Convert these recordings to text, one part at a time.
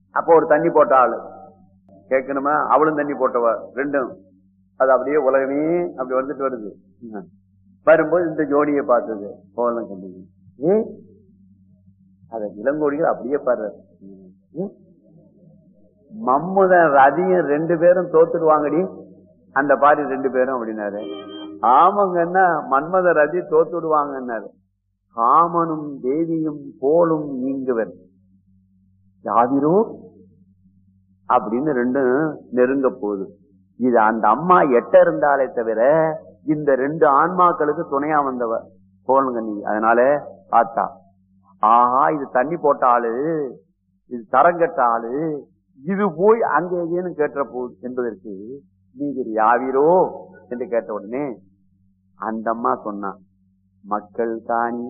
அப்போ ஒரு தண்ணி போட்ட ஆளு கேட்கணுமா அவளும் தண்ணி போட்டவ ரெண்டும் அது அப்படியே உலகமே அப்படி வந்துட்டு வருது ம். வரும்போது இந்த ஜோடியை பார்த்தது கோலம் கண்டது ஏ அத இளங்கோடிகள் அப்படியே பாடுறாரு ம். மம்முதன் ரதியும் ரெண்டு பேரும் தோத்துடுவாங்கடி அந்த பாரி ரெண்டு பேரும் அப்படின்னாரு ஆமாங்கன்னா மன்மத ரதி தோத்துடுவாங்கன்னாரு காமனும் தேவியும் போலும் நீங்குவர் யாவிரோ அப்படின்னு ரெண்டும் நெருங்க போகுது இது அந்த அம்மா எட்ட இருந்தாலே தவிர இந்த ரெண்டு ஆன்மாக்களுக்கு துணையா வந்தவ கோலங்கண்ணி அதனால பார்த்தா ஆஹா இது தண்ணி போட்ட ஆளு இது தரங்கட்ட ஆளு இது போய் அங்க எங்கேன்னு கேட்ட போகுது என்பதற்கு நீங்கள் யாவிரோ என்று கேட்ட உடனே அந்த அம்மா சொன்னா மக்கள் தானி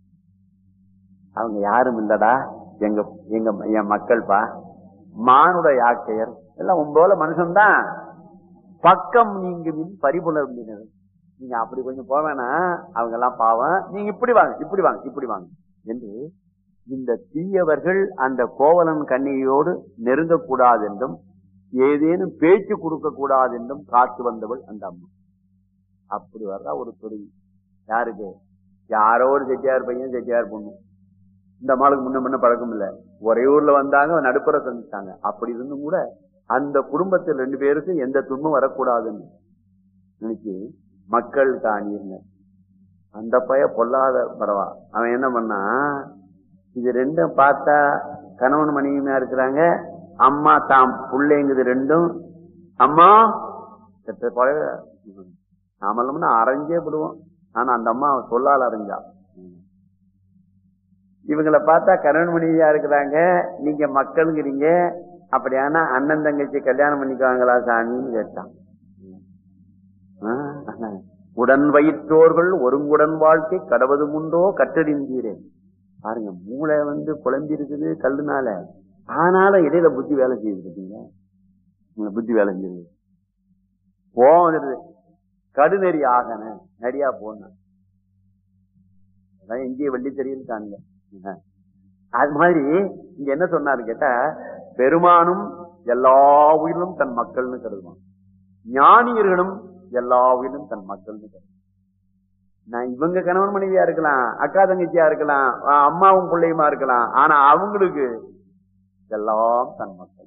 அவங்க யாரும் இல்லடா எங்க எங்க என் மக்கள்பா மானுட யாக்கையர் எல்லாம் உங்களோட மனுஷன்தான் பக்கம் நீங்க மின் பரிபுணர்ந்தினர் நீங்க அப்படி கொஞ்சம் போவேனா அவங்க எல்லாம் பாவம் நீங்க இப்படி வாங்க இப்படி வாங்க இப்படி வாங்க என்று இந்த தீயவர்கள் அந்த கோவலன் கண்ணியோடு நெருங்கக்கூடாது என்றும் ஏதேனும் பேச்சு கொடுக்க கூடாது என்றும் காத்து வந்தவள் அந்த அம்மா அப்படி வர்றா ஒரு தொழில் யாருக்கு யாரோ ஒரு செட்டியார் பையன் செட்டியார் பொண்ணு இந்த அம்மாளுக்கு முன்ன முன்ன பழக்கம் இல்ல ஒரே ஊர்ல வந்தாங்க நடுப்புற சந்திச்சாங்க அப்படி இருந்தும் கூட அந்த குடும்பத்தில் ரெண்டு பேருக்கும் எந்த துன்பம் வரக்கூடாதுன்னு நினைச்சு மக்கள் காணியிருந்த அந்த பைய பொல்லாத பரவா அவன் என்ன பண்ணா இது ரெண்டும் பார்த்தா கணவன் மனைவியுமா இருக்கிறாங்க அம்மா தாம் பிள்ளைங்குது ரெண்டும் அம்மா செத்த பழக நாமெல்லாம் அரைஞ்சே விடுவோம் ஆனா அந்த அம்மா சொல்லால் அரைஞ்சா இவங்களை பார்த்தா கணவன் மனைவியா இருக்கிறாங்க நீங்க மக்களுங்கிறீங்க அப்படியானா அண்ணன் தங்கச்சி கல்யாணம் பண்ணிக்குவாங்களா சாமின்னு கேட்டான் ஆ, உடன் வயிற்றோர்கள் ஒருங்குடன் வாழ்க்கை கடவது முண்டோ கற்றறிந்தீரே பாருங்க மூளை வந்து குழம்பி இருக்குது கல்லுனால ஆனாலும் இடையில புத்தி வேலை செய்யுது பார்த்தீங்களா உங்களை புத்தி வேலை செய்யுது போகிறது கடுநெறி ஆகன நரியா போன அதான் எங்கேயும் வெள்ளி தெரியல காணுங்க அது மாதிரி இங்க என்ன சொன்னாரு கேட்டா பெருமானும் எல்லா உயிரிலும் தன் மக்கள்னு கருதுவான் ஞானியர்களும் எல்லா உயிரிலும் தன் மக்கள்னு கருதுவான் நான் இவங்க கணவன் மனைவியா இருக்கலாம் அக்கா தங்கச்சியா இருக்கலாம் ஆஹ் அம்மாவும் பிள்ளையுமா இருக்கலாம் ஆனா அவங்களுக்கு எல்லாம் தன் மக்கள்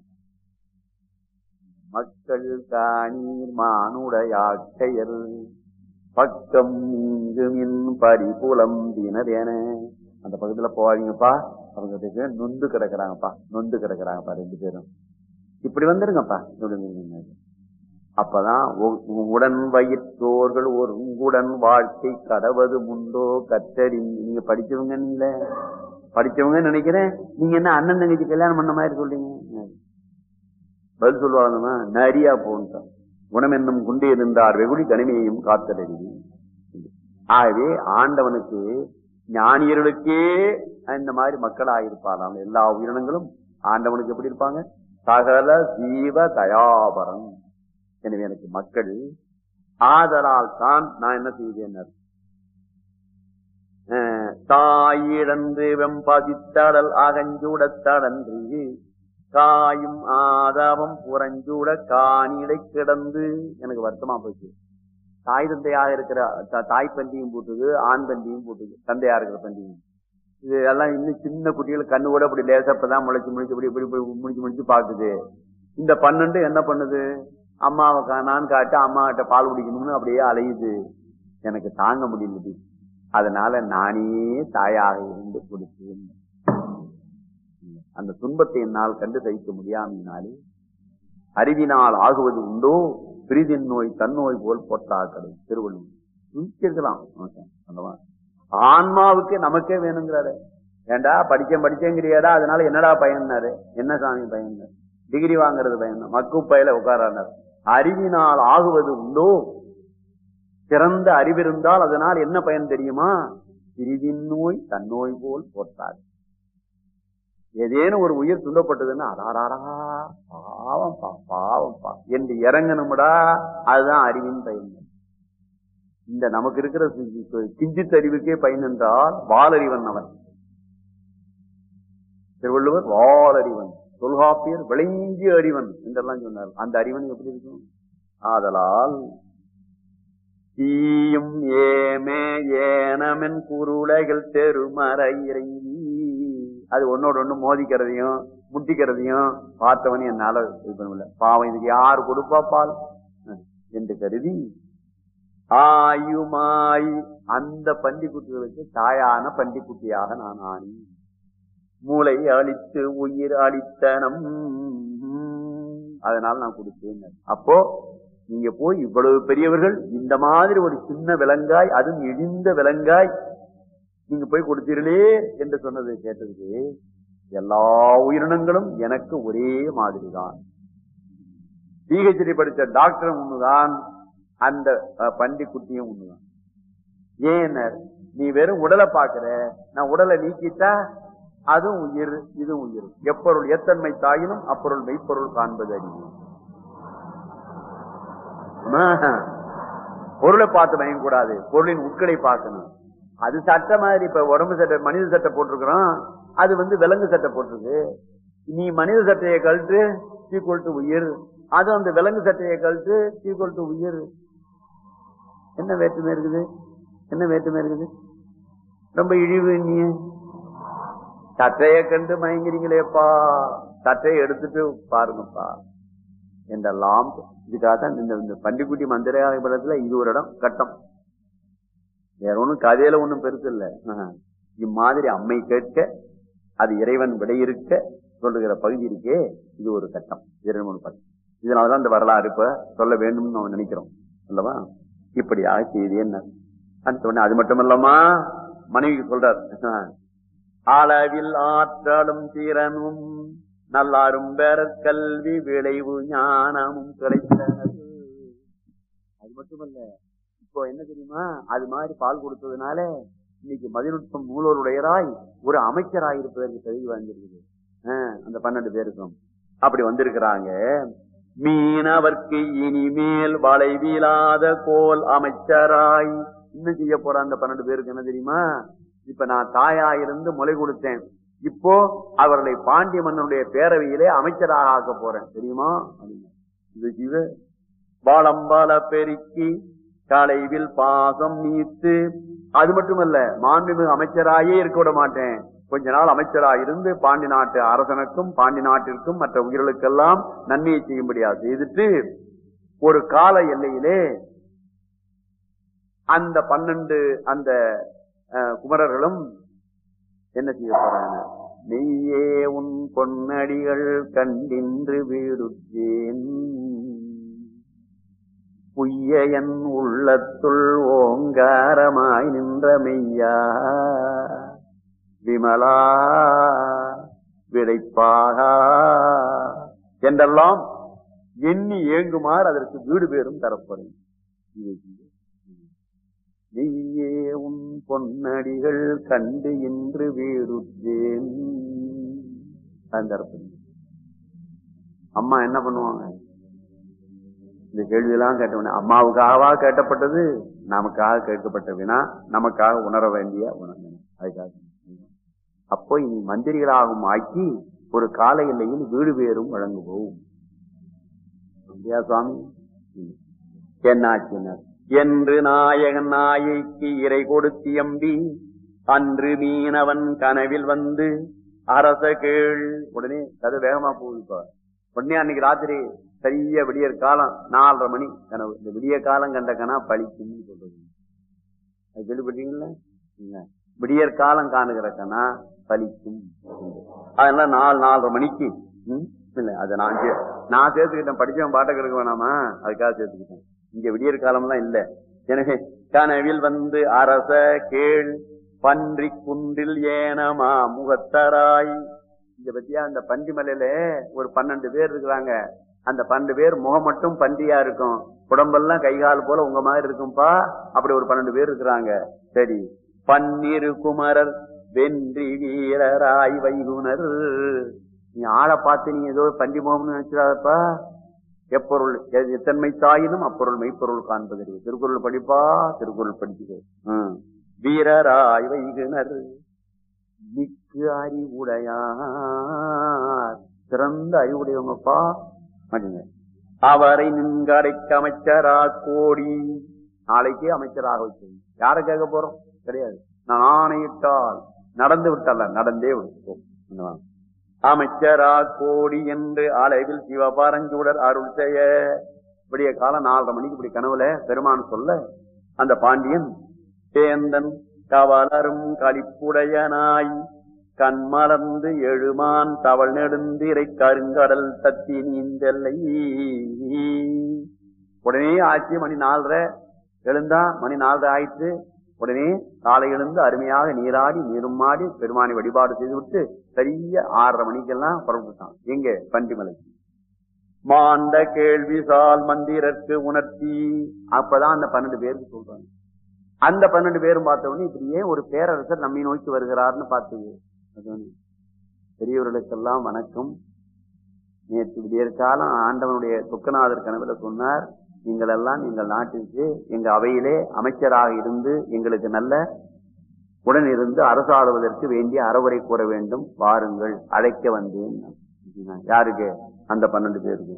மக்கள் காணீர் மானுடையாக்கையர் பக்கம் இங்குமின் பரிபுலம் தினதேன அந்த பக்கத்துல போவாதீங்கப்பா அவங்க ரெண்டு பேரும் நொந்து கிடக்குறாங்கப்பா நொந்து கிடக்குறாங்கப்பா ரெண்டு பேரும் இப்படி வந்துருங்கப்பா இப்படி வந்துருங்க. அப்பதான் உ- உடன் வயிற்றோர்கள் ஒரு உடன் வாழ்க்கை கடவது முண்டோ கத்தடி நீங்க படிச்சவங்க நீங்கள படிச்சவங்க நினைக்கிறேன் நீங்க என்ன அண்ணன் தங்கச்சி கல்யாணம் பண்ண மாதிரி சொல்றீங்க பதில் சொல்லுவாங்கம்மா நரியா போன்ட்டான் குணம் என்னும் குண்டே இருந்தார் வெகுளி கனிமையையும் காத்தலடி ஆகவே ஆண்டவனுக்கு ஞானியர்களுக்கே இந்த மாதிரி மக்களாயிருப்பாராம் எல்லா உயிரினங்களும் ஆண்டவனுக்கு எப்படி இருப்பாங்க சகல ஜீவ தயாபரம் எனவே எனக்கு மக்கள் ஆதலால் தான் நான் என்ன செய்தேன் தாயிழந்து வெம்பதித்தடல் அகஞ்சூடத்தடன்று காயும் ஆதாவம் புறஞ்சூட காணிடை கிடந்து எனக்கு வருத்தமா போச்சு தாய் தந்தையாக இருக்கிற த- தாய் பண்டியும் போட்டுது ஆண் பண்டியும் போட்டுது தந்தையா இருக்கிற பண்டியும் இது எல்லாம் இன்னும் சின்ன குட்டிகள் கண்ணு கூட அப்படி லேசப்பதான் முளைச்சு முளைச்சு இப்படி இப்படி இப்படி முடிச்சு முடிச்சு பாக்குது இந்த பன்னெண்டு என்ன பண்ணுது அம்மாவை கா- நான் காட்டு அம்மா கிட்ட பால் குடிக்கணும்னு அப்படியே அலையுது எனக்கு தாங்க முடியல அதனால நானே தாயாக இருந்து கொடுத்தேன் அந்த துன்பத்தை என்னால் கண்டு சகிக்க முடியாமையினாலே அறிவினால் ஆகுவது உண்டோ பிரிதின் நோய் தன்னோய் போல் போட்டாக்களை திருவள்ளுவர் இருக்கலாம் அல்லவா? ஆன்மாவுக்கு நமக்கே வேணுங்கிறாரு ஏண்டா படிச்சேன் படிச்சேங்கிறியாடா அதனால என்னடா பயன்னாரு என்ன சாமி பயன் டிகிரி வாங்குறது பயன் மக்கு பயில உட்காரானார் அறிவினால் ஆகுவது உண்டோ சிறந்த அறிவிருந்தால் அதனால் என்ன பயன் தெரியுமா பிரிதின் நோய் தன்னோய் போல் போட்டார் ஏதேனும் ஒரு உயிர் துன்பப்பட்டதுன்னா அடாராடா பாவம் பா பாவம் பா என்று இறங்கணும்டா அதுதான் அறிவின் பயன் இந்த நமக்கு இருக்கிற சி- சி- கிஞ்சித் அறிவுக்கே பயன் என்றால் வாலறிவன் அவன் திருவள்ளுவர் வாலறிவன் சொல்கா பேர் விளைஞ்சிய அறிவன் என்றெல்லாம் சொன்னார் அந்த அறிவன் எப்படி இருக்கும் ஆதலால் தீயும் ஏமே ஏனமென் குருளைகள் தெருமறை இறங்கி அது ஒன்னோட ஒண்ணு மோதிக்கிறதையும் முட்டிக்கிறதையும் பார்த்தவன் என்னால இது பண்ண முடியல பாவம் இதுக்கு யார் கொடுப்பா பால் என்று கருதி ஆயுமாய் அந்த பண்டிக்குட்டிகளுக்கு தாயான பண்டிக்குட்டியாக நான் ஆனி மூளை அழித்து உயிர் அழித்தனம் அதனால நான் கொடுத்தேன் அப்போ நீங்க போய் இவ்வளவு பெரியவர்கள் இந்த மாதிரி ஒரு சின்ன விலங்காய் அதுவும் இடிந்த விலங்காய் நீங்க போய் கொடுத்தீர்களே என்று சொன்னதை கேட்டதுக்கு எல்லா உயிரினங்களும் எனக்கு ஒரே மாதிரி தான் பிஹெச்டி படித்த டாக்டரும் ஒண்ணுதான் அந்த அஹ், பண்டிக்குட்டியும் ஒண்ணுதான் ஏன் நீ வெறும் உடலை பாக்குற நான் உடலை நீக்கிட்டா அதுவும் உயிர் இதுவும் உயிர் எப்பொருள் எத்தன்மை தாயினும் அப்பொருள் மெய்ப்பொருள் காண்பது அறிவு ஆமா. பொருளை பார்த்து பயங்க கூடாது பொருளின் உட்களை பார்க்கணும் அது சட்டை மாதிரி இப்ப உடம்பு சட்டை மனித சட்டை போட்டிருக்கிறோம் அது வந்து விலங்கு சட்டை போட்டிருக்கு நீ மனித சட்டையை கழட்டு ஈக்குவல் டு உயிர் அது அந்த விலங்கு சட்டையை கழட்டு ஈக்குவல் டு உயிர் என்ன வேற்றுமை இருக்குது என்ன வேற்றுமை இருக்குது ரொம்ப இழிவு நீ சட்டையை கண்டு மயங்கிறீங்களேப்பா சட்டையை எடுத்துட்டு பாருங்கப்பா என்றெல்லாம் இதுக்காக தான் இந்த இந்த பண்டிக்குட்டி மந்திரத்துல இது ஒரு இடம் கட்டம் வேற ஒண்ணும் கதையில ஒண்ணும் பெருசு இல்ல ஆஹ். இம்மாதிரி அம்மை கேட்க அது இறைவன் விடையிருக்க சொல்லுகிற பகுதி இருக்கே இது ஒரு கட்டம் இரண்டு மூணு பட்டம் இதனாலதான் இந்த வரலாறு இப்ப சொல்ல வேண்டும்னு நம்ம நினைக்கிறோம் அல்லவா இப்படியாக செய்தி என்ன அந்த உடனே அது மட்டுமல்லமா மனைவிக்கு சொல்றார் ஆஹ். அளவில் ஆற்றலும் திறனும் நல்லாரும் பெற கல்வி விளைவு ஞானமும் கிடைத்தனது அது மட்டுமல்ல இப்போ என்ன தெரியுமா அது மாதிரி பால் கொடுத்ததுனால இன்னைக்கு மதிநுட்பம் நூலோருடையராய் ஒரு அமைச்சராய் இருப்பதற்கு தகுதி வாங்கியிருக்குது ஆஹ், அந்த பன்னெண்டு பேருக்கும் அப்படி வந்திருக்கிறாங்க மீனவர்க்கு இனிமேல் வளைவிலாத கோல் அமைச்சராய் இன்னும் செய்ய போற அந்த பன்னெண்டு பேருக்கு என்ன தெரியுமா இப்ப நான் தாயா இருந்து முளை கொடுத்தேன் இப்போ அவர்களை பாண்டிய மன்னனுடைய பேரவையிலே அமைச்சராக ஆக்க போறேன் தெரியுமா அப்படின்னா. இது இது பாலம்பால பெருக்கி களைவில் பாசம் நீத்து அது மட்டுமல்ல மாண்புமிகு அமைச்சராயே இருக்க விட மாட்டேன் கொஞ்ச நாள் அமைச்சரா இருந்து பாண்டி நாட்டு அரசனுக்கும் பாண்டி நாட்டிற்கும் மற்ற உயிர்களுக்கெல்லாம் நன்மையை செய்யும்படியா செய்துட்டு ஒரு கால எல்லையிலே அந்த பன்னெண்டு அந்த அஹ், குமரர்களும் என்ன செய்ய போறாங்க மெய்யே உன் பொன்னடிகள் கண்டின்று வீடுற்றேன் புய்ய என் உள்ளத்துள் ஓங்காரமாய் நின்ற மெய்யா விமலா விடைப்பாக என்றெல்லாம் எண்ணி ஏங்குமாறு அதற்கு வீடு பேரும் தரப்படும் இது இது. நீயே உன் பொன்னடிகள் கண்டு இன்று வீடுற்றேன் அது தரப்படும் அம்மா என்ன பண்ணுவாங்க இந்த கேள்வி எல்லாம் கேட்ட அம்மாவுக்காகவா கேட்டப்பட்டது நமக்காக கேட்கப்பட்ட வினா நமக்காக உணர வேண்டிய உணர்வு அதுக்காக அப்போ இனி மந்திரிகளாகவும் ஆக்கி ஒரு கால எல்லையில் வீடு பேரும் வழங்குவோம் அப்படியா சுவாமி இல்லை. என்னாச்சினர் என்று நாயகன் நாயைக்கு இறை கொடுத்து எம்பி அன்று மீனவன் கனவில் வந்து அரச கேள் உடனே கதை வேகமா போகுது இப்ப உடனே அன்னைக்கு ராத்திரி சரியா விடியற் காலம் நாலரை மணி கனவு இந்த விடிய காலம் கண்ட கனா பழிக்கும்னு சொல்றது அது கேள்விப்பட்டீங்களா இல்ல. விடியற் காலம் காணுகிற கனா பலிக்கும் அதனால நாலு நாலரை மணிக்கு ம், இல்ல அதை நான் சே- நான் சேர்த்துக்கிட்டேன் படிச்சவன் பாட்டை கிடக்க வேணாமா அதுக்காக சேர்த்துக்கிட்டேன் இங்க விடியற் காலம்லாம் இல்ல எனவே கனவில் வந்து அரச கேள் பன்றி குன்றில் ஏனமா முகத்தராய் இந்த பத்தியா அந்த பண்டிமலையில ஒரு பன்னெண்டு பேர் இருக்கிறாங்க அந்த பன்னெண்டு பேர் முகம் மட்டும் பன்றியா இருக்கும் உடம்பெல்லாம் கை கால் போல உங்க மாதிரி இருக்கும்பா அப்படி ஒரு பன்னெண்டு பேர் இருக்கிறாங்க சரி பன்னிரு குமரர் வென்றி வீரராய் வைகுனர் நீ ஆளை பார்த்து நீ ஏதோ பண்டி முகம்னு நினைச்சிடாதப்பா எப்பொருள் எ- எத்தன்மை தாயினும் அப்பொருள் மெய்ப்பொருள் காண்பது திருக்குறள் படிப்பா திருக்குறள் படிச்சுது ம். வீரராய் வைகுனர் மிக்கு அறிவுடையார் சிறந்த அறிவுடையவங்கப்பா அப்படிங்க அவரை நின்கரைக்கு அமைச்சரா கோடி நாளைக்கே அமைச்சராக வச்சிருங்க யாரை கேட்க போறோம் கிடையாது நான் ஆணையிட்டால் நடந்து விட்டல்ல நடந்தே விடுவோம் அமைச்சரா கோடி என்று அளவில் சிவபாரஞ்சூடர் அருள் செய்ய விடிய காலம் நாலரை மணிக்கு இப்படி கனவுல பெருமான் சொல்ல அந்த பாண்டியன் சேந்தன் கவலரும் களிப்புடையனாய் கண்மலர்ந்து எழுமான் தவள் நெடுந்திரை கருங்கடல் தத்தி நீந்தெல்லை உடனே ஆச்சு மணி நாலரை எழுந்தா மணி நாலரை ஆயிற்று உடனே காலை எழுந்து அருமையாக நீராடி நீருமாடி பெருமானை வழிபாடு செய்து விட்டு சரியா ஆறரை மணிக்கெல்லாம் புறப்பட்டான் எங்க பண்டிமலை மாண்ட கேள்வி சால் மந்திரற்கு உணர்த்தி அப்பதான் அந்த பன்னெண்டு பேருக்கு சொல்றாங்க அந்த பன்னெண்டு பேரும் பார்த்தவொடனே இப்படியே ஒரு பேரரசர் நம்மை நோக்கி வருகிறார்னு பார்த்தது பெரியவர்களுக்கெல்லாம் வணக்கம் நேற்று விடியற் காலம் ஆண்டவனுடைய துக்கநாதர் கனவுல சொன்னார் நீங்கள் எல்லாம் எங்கள் நாட்டிற்கு எங்க அவையிலே அமைச்சராக இருந்து எங்களுக்கு நல்ல உடன் இருந்து அரசாளுவதற்கு வேண்டிய அறவுரை கூற வேண்டும் வாருங்கள் அழைக்க வந்தேன் யாருக்கு அந்த பன்னெண்டு பேருக்கு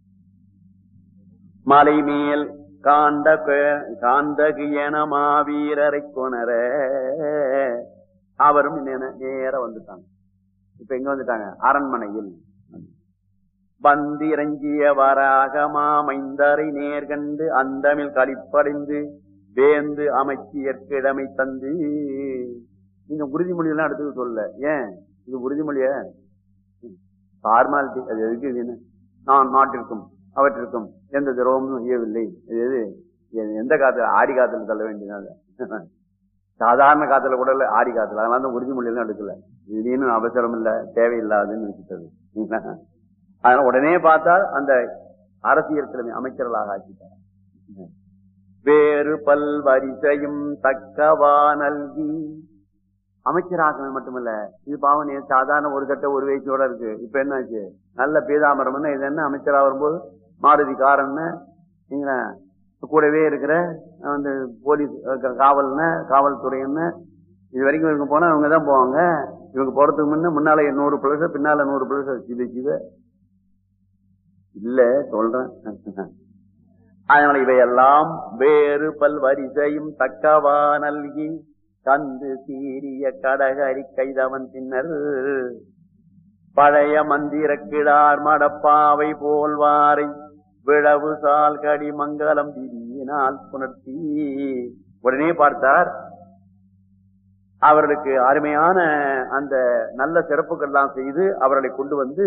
மலை மேல் காண்ட காந்தகியன மாவீரரை கொணர அவரும் நேர வந்துட்டாங்க இப்ப எங்க வந்துட்டாங்க அரண்மனையில் வந்திரஞ்சிய வராகமா மைந்தரை நேர்கண்டு அந்தமில் கழிப்படைந்து வேந்து அமைச்சியற்கிழமை தந்து நீங்க உறுதிமொழி எல்லாம் எடுத்து சொல்ல ஏன் இது உறுதிமொழிய ஃபார்மாலிட்டி அது எதுக்கு இதுன்னு நான் நாட்டிற்கும் அவற்றிற்கும் எந்த திரவமும் செய்யவில்லை இது எந்த காத்துல ஆடி காத்துல தள்ள வேண்டியதால சாதாரண காத்துல கூட இல்ல ஆடி காத்துல அதனால தான் உறுதிமொழி எல்லாம் எடுக்கல இதுன்னு அவசரம் இல்ல தேவையில்லாதுன்னு நினைச்சிட்டது அதனால உடனே பார்த்தால் அந்த அரசியல் கிழமை அமைச்சர்களாக ஆக்கிட்டார் வேறு பல் வரிசையும் தக்கவா நல்கி அமைச்சராக்கணும் மட்டுமல்ல இது பாவம் சாதாரண ஒரு கட்ட ஒரு வயசோட இருக்கு இப்ப என்னாச்சு நல்ல பீதாமரம் இது என்ன அமைச்சரா வரும்போது மாருதி காரன்னு நீங்களா கூடவே இருக்கிற அந்த போலீஸ் காவல்னு காவல்துறைன்னு இது வரைக்கும் இவங்க போனா அவங்க தான் போவாங்க இவங்க போறதுக்கு முன்ன முன்னால நூறு பிளஸ் பின்னால நூறு பிளஸ் சிவ சிவ இல்ல சொல்றேன் அதனால இவையெல்லாம் வேறு பல் வரிசையும் தக்கவா நல்கி கந்து சீரிய கடகரி கைதவன் பின்னர் பழைய மந்திர கிடார் மடப்பாவை போல்வாரை விழவு சால் கடி மங்கலம் திடீனால் புணர்த்தி உடனே பார்த்தார் அவர்களுக்கு அருமையான அந்த நல்ல சிறப்புகள்லாம் செய்து அவர்களை கொண்டு வந்து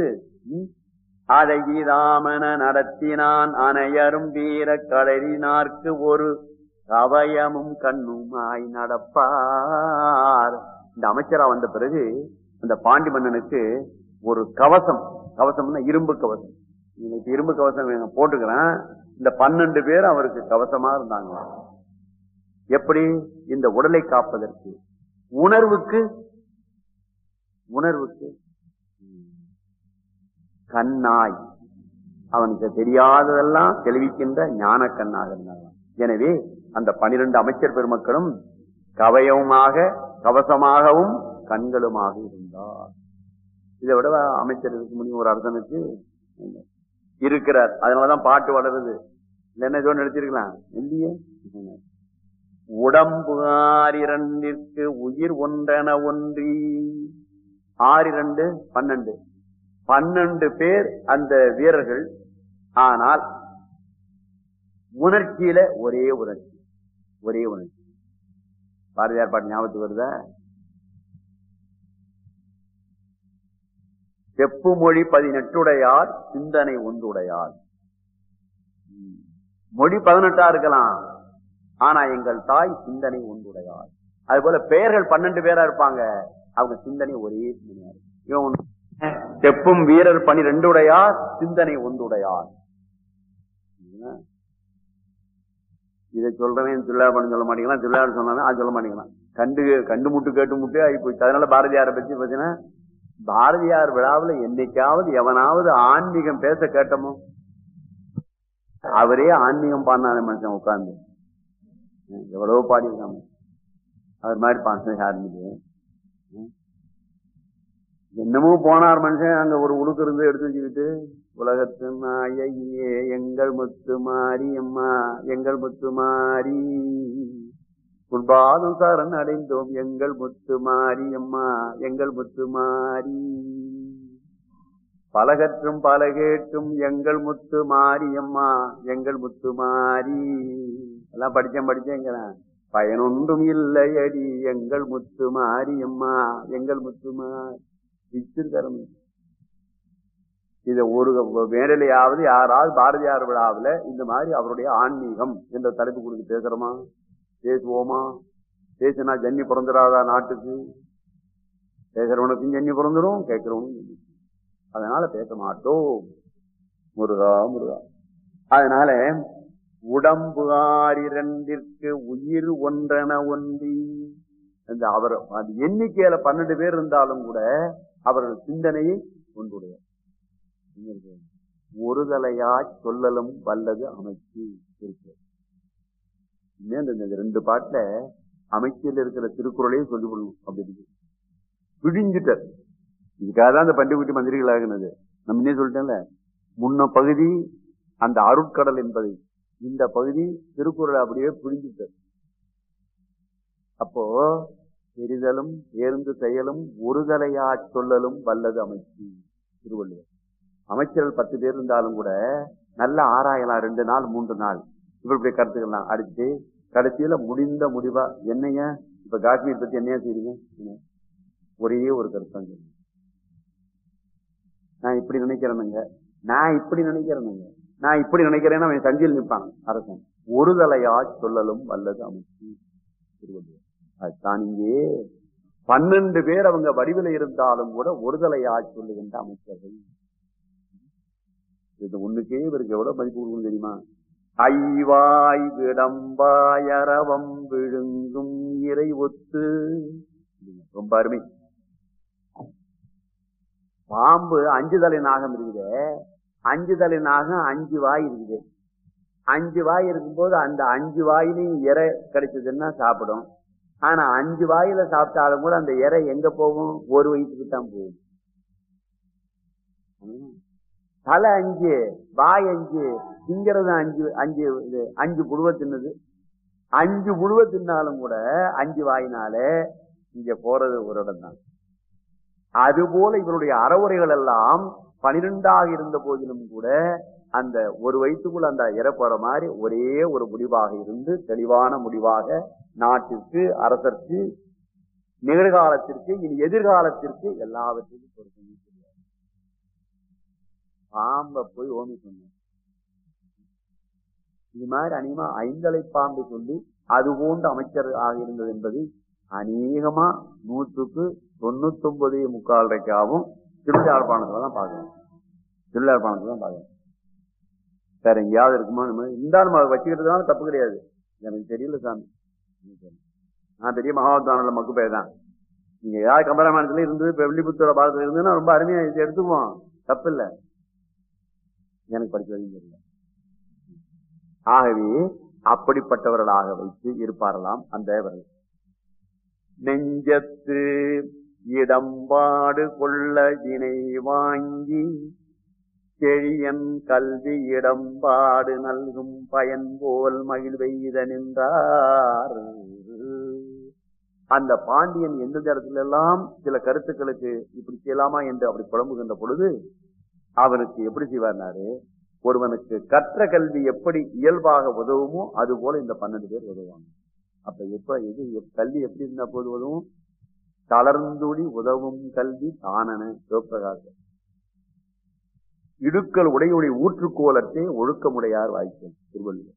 அழகிதாமன நடத்தினான் அனையரும் வீர கடலினார்க்கு ஒரு கவயமும் கண்ணுமாய் நடப்பார் இந்த அமைச்சரா வந்த பிறகு அந்த பாண்டி மன்னனுக்கு ஒரு கவசம் கவசம்னா இரும்பு கவசம் இன்னைக்கு இரும்பு கவசம் போட்டுக்கிறேன் இந்த பன்னெண்டு பேர் அவருக்கு கவசமா இருந்தாங்க எப்படி இந்த உடலை காப்பதற்கு உணர்வுக்கு உணர்வுக்கு கண்ணாய் அவனுக்கு தெரியாததெல்லாம் தெளிவிக்கின்ற ஞான கண்ணாக இருந்தாங்க எனவே அந்த பனிரெண்டு அமைச்சர் பெருமக்களும் கவயவுமாக கவசமாகவும் கண்களுமாக இருந்தார் இதை விட அமைச்சர் இருக்க முடியும் ஒரு அரசனுக்கு இருக்கிறார் அதனாலதான் பாட்டு வளருது என்ன இதோ நினைச்சிருக்கலாம் இல்லையே உடம்பு ஆறிரண்டிற்கு உயிர் ஒன்றென ஒன்றி ஆறிரண்டு பன்னெண்டு பன்னெண்டு பேர் அந்த வீரர்கள் ஆனால் உணர்ச்சியில ஒரே உணர்ச்சி ஒரே உணர்ச்சி பாரதியார் பாட்டு ஞாபகத்துக்கு வருதா செப்பு மொழி பதினெட்டுடையார் சிந்தனை ஒன்றுடையார் மொழி பதினெட்டா இருக்கலாம் ஆனா எங்கள் தாய் சிந்தனை ஒன்றுடையார் அது போல பெயர்கள் பன்னெண்டு பேரா இருப்பாங்க அவங்க சிந்தனை ஒரே சிந்தனையா இருக்கும் இவன் செப்பும் வீரர் பனிரெண்டு உடையார் சிந்தனை ஒன்றுடையார் இதை சொல்றவன் திருவிழாப்பணம் சொல்ல மாட்டேங்கிறான் திருவிழா சொன்னாலும் அது சொல்ல மாட்டேங்கிறான் கண்டு கண்டு முட்டு கேட்டு முட்டு ஆகி போச்சு அதனால பாரதியாரை பத்தி பார்த்தீங்கன்னா பாரதியார் விழாவில் என்னைக்காவது எவனாவது ஆன்மீகம் பேச கேட்டமோ அவரே ஆன்மீகம் பாடினாத மனுஷன் உட்கார்ந்து எவ்வளவு பாடியிருக்காங்க அவர் மாதிரி பாடினது யாருமே என்னமோ போனார் மனுஷன் அங்க ஒரு உழுக்கு இருந்து எடுத்து வச்சுக்கிட்டு உலகத்து நாயகியே எங்கள் முத்து மாரி அம்மா எங்கள் முத்து மாரி உன்பாதம் சரண் அடைந்தோம் எங்கள் முத்து மாரி அம்மா எங்கள் முத்து மாரி பலகற்றும் பல கேட்டும் எங்கள் முத்து மாரியம்மா எங்கள் முத்து மாரி எல்லாம் படிச்சேன் படிச்சேங்கிறேன் பயனொன்றும் இல்லையடி எங்கள் முத்து மாரியம்மா எங்கள் முத்து மாரி வச்சிருக்காரு இத ஒரு மேடலையாவது யாராவது பாரதியார் விழாவில் இந்த மாதிரி அவருடைய ஆன்மீகம் என்ற தலைப்பு கொடுத்து பேசுறோமா பேசுவோமா பேசினா ஜன்னி பிறந்துடாதா நாட்டுக்கு பேசுறவனுக்கும் ஜன்னி பிறந்துடும் கேட்கிறவனுக்கும் அதனால பேச மாட்டோம் முருகா முருகா அதனால உடம்பு ஆறிரண்டிற்கு உயிர் ஒன்றென ஒன்றி இந்த அவர் அது எண்ணிக்கையில பன்னெண்டு பேர் இருந்தாலும் கூட அவர்கள் சிந்தனையை கொண்டுடைய ஒருதலையா சொல்லலும் வல்லது அமைச்சு இருக்கு இந்த ரெண்டு பாட்டுல அமைச்சியில் இருக்கிற திருக்குறளையும் சொல்லிக் கொள்ளணும் அப்படி இருக்கு பிடிஞ்சிட்டார் இதுக்காக தான் அந்த பண்டிகுட்டி மந்திரிகள் ஆகினது நம்ம என்ன சொல்லிட்டேன்ல முன்ன பகுதி அந்த அருட்கடல் என்பதை இந்த பகுதி திருக்குறளை அப்படியே பிடிஞ்சிட்டார் அப்போ தெரிதலும் ஏர்ந்து செயலும் ஒருதலையா சொல்லலும் வல்லது அமைச்சு திருவள்ளுவர் அமைச்சர்கள் பத்து பேர் இருந்தாலும் கூட நல்ல ஆராயலாம் ரெண்டு நாள் மூன்று நாள் இப்படி கருத்துக்கலாம் அடிச்சு கடைசியில முடிந்த முடிவா என்னைய இப்ப காஷ்மீர் பத்தி என்னையா செய்றீங்க ஒரே ஒரு கருத்தாங்க நான் இப்படி நினைக்கிறேனுங்க நான் இப்படி நினைக்கிறேனுங்க நான் இப்படி நினைக்கிறேன்னா அவன் சஞ்சில் நிற்பான் அரசன் ஒருதலையா சொல்லலும் வல்லது அமைச்சு திருவள்ளுவர் அதுதான் இங்கே பன்னெண்டு பேர் அவங்க வடிவில் இருந்தாலும் கூட ஒருதலையா சொல்லுகின்ற அமைச்சர்கள் இது ஒண்ணுக்கே இவருக்கு எவ்வளவு மதிப்பு கொடுக்கணும் தெரியுமா ஐவாய் விடம்பாய் அரவம் விழுங்கும் இறை ஒத்து ரொம்ப அருமை பாம்பு அஞ்சு தலை நாகம் இருக்குது அஞ்சு தலை நாகம் அஞ்சு வாய் இருக்குது அஞ்சு வாய் இருக்கும்போது அந்த அஞ்சு வாயிலையும் இறை கிடைச்சதுன்னா சாப்பிடும் ஆனா அஞ்சு வாயில சாப்பிட்டாலும் கூட அந்த இறை எங்க போகும் ஒரு வயிற்றுக்கு தான் போகும் தலை அஞ்சு வாய் அஞ்சு திங்கிறது அஞ்சு அஞ்சு இது அஞ்சு புழுவ தின்னுது அஞ்சு புழுவ தின்னாலும் கூட அஞ்சு வாயினால இங்க போறது ஒரு இடம் தான் அதுபோல இவருடைய அறவுரைகள் எல்லாம் பனிரெண்டாக இருந்த போதிலும் கூட அந்த ஒரு வயிற்றுக்குள்ள அந்த இறப்போற மாதிரி ஒரே ஒரு முடிவாக இருந்து தெளிவான முடிவாக நாட்டிற்கு அரசருக்கு நிகழ்காலத்திற்கு இனி எதிர்காலத்திற்கு எல்லாவற்றிற்கும் பொறுப்பு பாம்பை போய் ஓமி சொன்ன இது மாதிரி அநேகமா ஐந்தலை பாம்பு சொல்லி அது போன்ற அமைச்சர் ஆக இருந்தது என்பது அநேகமா நூற்றுக்கு தொண்ணூத்தி ஒன்பது முக்கால் ரூபாய்க்காகவும் திருவிழாழ்ப்பாணத்துல தான் பார்க்கணும் திருவிழாழ்ப்பாணத்துல தான் பார்க்கணும் வேற எங்கேயாவது இருக்குமா நம்ம இருந்தாலும் நம்ம வச்சுக்கிறதுனால தப்பு கிடையாது எனக்கு தெரியல சாமி நான் பெரிய மகாவத்தானில் மக்கு பேர் தான் நீங்க ஏதாவது கம்பராமாயணத்துல இருந்து இப்ப வெள்ளிபுத்தோட பாரதத்துல இருந்துன்னா ரொம்ப அருமையா இது எடுத்துக்குவோம் தப்பு இல்லை எனக்கு படிக்க வரைக்கும் தெரியல ஆகவே அப்படிப்பட்டவர்களாக வைத்து இருப்பாரலாம் அந்த அவர்கள் நெஞ்சத்து இடம்பாடு கொள்ள இணை வாங்கி செழியன் கல்வி இடம்பாடு நல்கும் பயன் போல் மகிழ்வெய்த நின்றார் அந்த பாண்டியன் எந்த இடத்துல எல்லாம் சில கருத்துக்களுக்கு இப்படி செய்யலாமா என்று அப்படி புலம்புகின்ற பொழுது அவனுக்கு எப்படி செய்வார்னாரு ஒருவனுக்கு கற்ற கல்வி எப்படி இயல்பாக உதவுமோ அது போல இந்த பன்னெண்டு பேர் உதவுவாங்க அப்ப எப்ப இது கல்வி எப்படி இருந்தா போது உதவும் தளர்ந்துடி உதவும் கல்வி தானன சிவபிரகாச இடுக்கல் உடையுடைய ஊற்றுக்கோலத்தை ஒழுக்கமுடையார் வாய்க்கும் திருவள்ளுவர்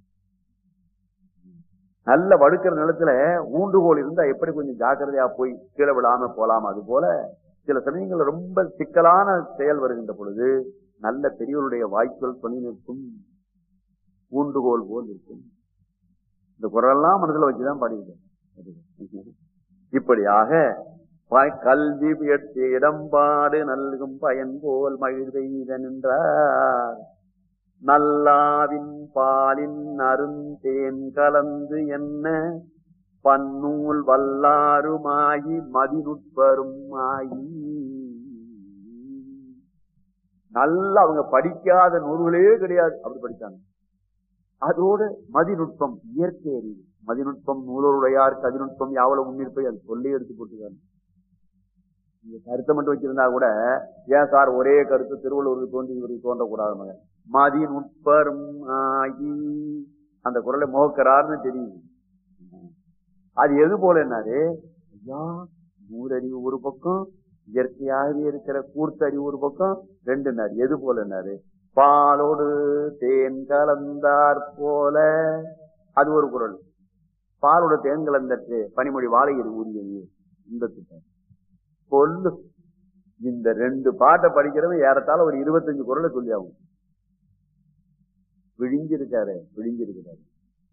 நல்ல வடுக்கிற நிலத்துல ஊண்டுகோல் இருந்தா எப்படி கொஞ்சம் ஜாக்கிரதையா போய் கீழே விழாம போலாம் அது போல சில சமயங்கள்ல ரொம்ப சிக்கலான செயல் வருகின்ற பொழுது நல்ல பெரியவருடைய வாய்ப்புகள் துணை நிற்கும் ஊண்டுகோல் போல் இருக்கும் இந்த குரலெல்லாம் மனசுல வச்சுதான் பாடியிருக்கேன் இப்படியாக கல்வி இடம்பாடு நல்கும் பயன் போல் மகிழ்வெய்த நின்றார் நல்லாவின் பாலின் அருந்தேன் கலந்து என்ன பன்னூல் வல்லாருமாயி மதிநுட்பரும் ஆயி நல்லா அவங்க படிக்காத நூல்களே கிடையாது அப்படி படிச்சாங்க அதோடு மதிநுட்பம் இயற்கை அறிவு மதிநுட்பம் நூலோருடையார் கதிநுட்பம் யாவல முன்னிருப்பை அது சொல்லி எடுத்து போட்டுக்காங்க நீங்க கருத்தை மட்டும் வச்சிருந்தா கூட ஏன் சார் ஒரே கருத்து திருவள்ளுவருக்கு தோன்றி இவருக்கு தோன்றக்கூடாது மகன் மதிநுட்பரும் ஆகி அந்த குரலை மோக்கரார்னு தெரியுது அது எது போல என்னாரு ஐயா நூறறிவு ஒரு பக்கம் இயற்கையாகவே இருக்கிற கூர்த்தறிவு ஒரு பக்கம் ரெண்டு நாள் எது போல என்னாரு பாலோடு தேன் கலந்தார் போல அது ஒரு குரல் பாலோட தேன் கலந்தற்று பனிமொழி வாழையர் ஊரியது இந்த திட்டம் கொல்லு இந்த ரெண்டு பாட்டை படிக்கிறது ஏறத்தாழ ஒரு இருபத்தஞ்சு குரலை சொல்லி ஆகும் விழிஞ்சிருக்காரு விழிஞ்சிருக்கிறாரு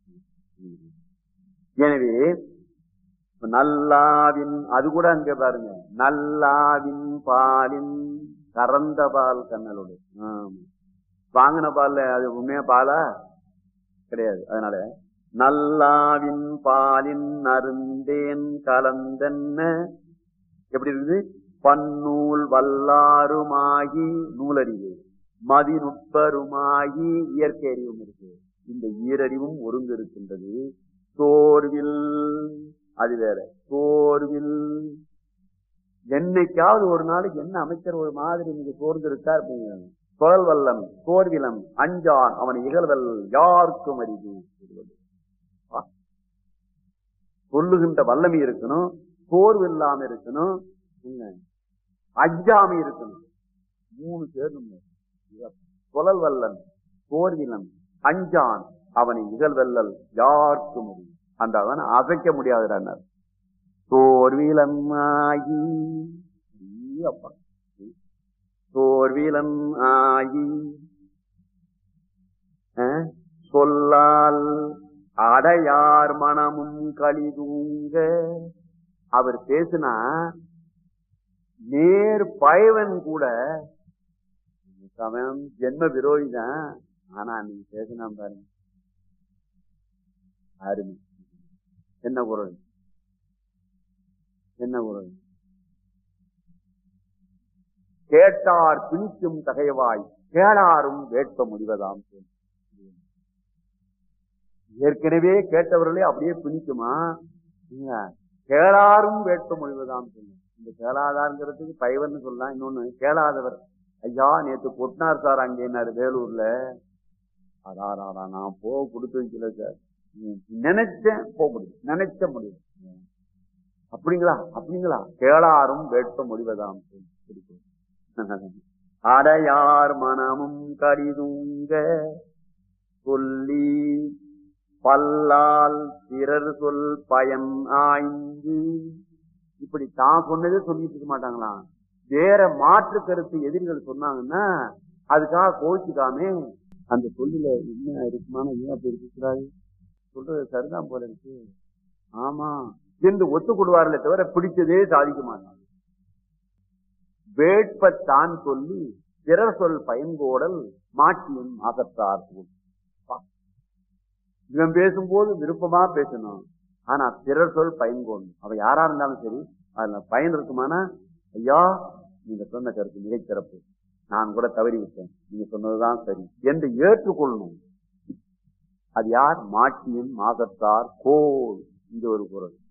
எனவே நல்லாவின் அது கூட அங்க பாருங்க நல்லாவின் பாலின் கறந்த பால் கண்ணலோடு ஆமா வாங்கின பால்ல அது உண்மையா பாலா கிடையாது அதனால நல்லாவின் பாலின் அருந்தேன் கலந்தன்ன எப்படி இருக்குது பன்னூல் வல்லாருமாகி நூலறிவு மதிநுட்பருமாகி இயற்கை அறிவும் இருக்கு இந்த ஈரறிவும் ஒருங்கு இருக்கின்றது சோர்வில் அது வேற சோர்வில் என்னைக்காவது ஒரு நாளைக்கு என்ன அமைச்சர் ஒரு மாதிரி நீங்க சோர்ந்து இருக்கார் குரல் வல்லன் சோர்விலன் அஞ்சான் அவன் இகழ்தல் யாருக்கும் அறிவு சொல்லுகின்ற வல்லமை இருக்கணும் சோர்வு இல்லாம இருக்கணும் அஞ்சாமை இருக்கணும் மூணு சேர்ந்து குழல் வல்லன் சோர்விலன் அஞ்சான் அவனை இகழ்வெல்லல் யாருக்கும் அறிவு அந்த அவன் அசைக்க முடியாதுடார் சோர்விலன் ஆகி அப்பா சோர்விலன் ஆகி சொல்லால் அடையார் மனமும் கழிதூங்க அவர் பேசுனா நேர் பயவன் கூட அவன் ஜென்ம விரோதி தான் ஆனா நீங்க பேசினா பாருங்க அருமை என்ன குரல் என்ன குரல் கேட்டார் பிணிக்கும் தகைவாய் கேளாரும் வேட்ப முடிவதாம் ஏற்கனவே கேட்டவர்களே அப்படியே பிணிக்குமா கேளாரும் வேட்ப முடிவதாம் சொல்லு இந்த கேளாதாருங்கிறதுக்கு பைவன் சொல்லலாம் இன்னொன்னு கேளாதவர் ஐயா நேத்து கொட்டினார் சார் அங்கே என்னாரு வேலூர்ல அதாரா நான் போ கொடுத்து வைக்கல சார் நினைச்சேன் போக முடியும் நினைச்ச முடியும் அப்படிங்களா அப்படிங்களா கேளாரும் வேட்ப முடிவதாம் அடையார் மனமும் கடிதுங்க சொல்லி பல்லால் பிறர் சொல் பயன் ஆய்ந்து இப்படி தான் சொன்னதே சொல்லிட்டு இருக்க மாட்டாங்களாம் வேற மாற்று கருத்து எதிரிகள் சொன்னாங்கன்னா அதுக்காக கோச்சிக்காமே அந்த சொல்லில என்ன இருக்குமான ஏன் அப்படி இருக்கக்கூடாது சொல்றது சரிதான் போல இருக்கு ஆமா என்று ஒத்துக்கொடுவார்களே தவிர பிடிச்சதே சாதிக்க மாட்டாங்க வேட்பத்தான் சொல்லி பிறர் சொல் பயன்கோடல் மாட்டியும் ஆகத்தார் போல் இவன் பேசும்போது விருப்பமா பேசணும் ஆனா பிறர் சொல் பயன்கோணும் அவ யாரா இருந்தாலும் சரி அதுல பயன் இருக்குமானா ஐயா நீங்க சொன்ன கருத்து மிகச்சிறப்பு நான் கூட தவறி விட்டேன் நீங்க சொன்னதுதான் சரி என்று ஏற்றுக்கொள்ளணும் அது யார் மாட்டியும் மாகத்தார் கோல் இந்த ஒரு குரல்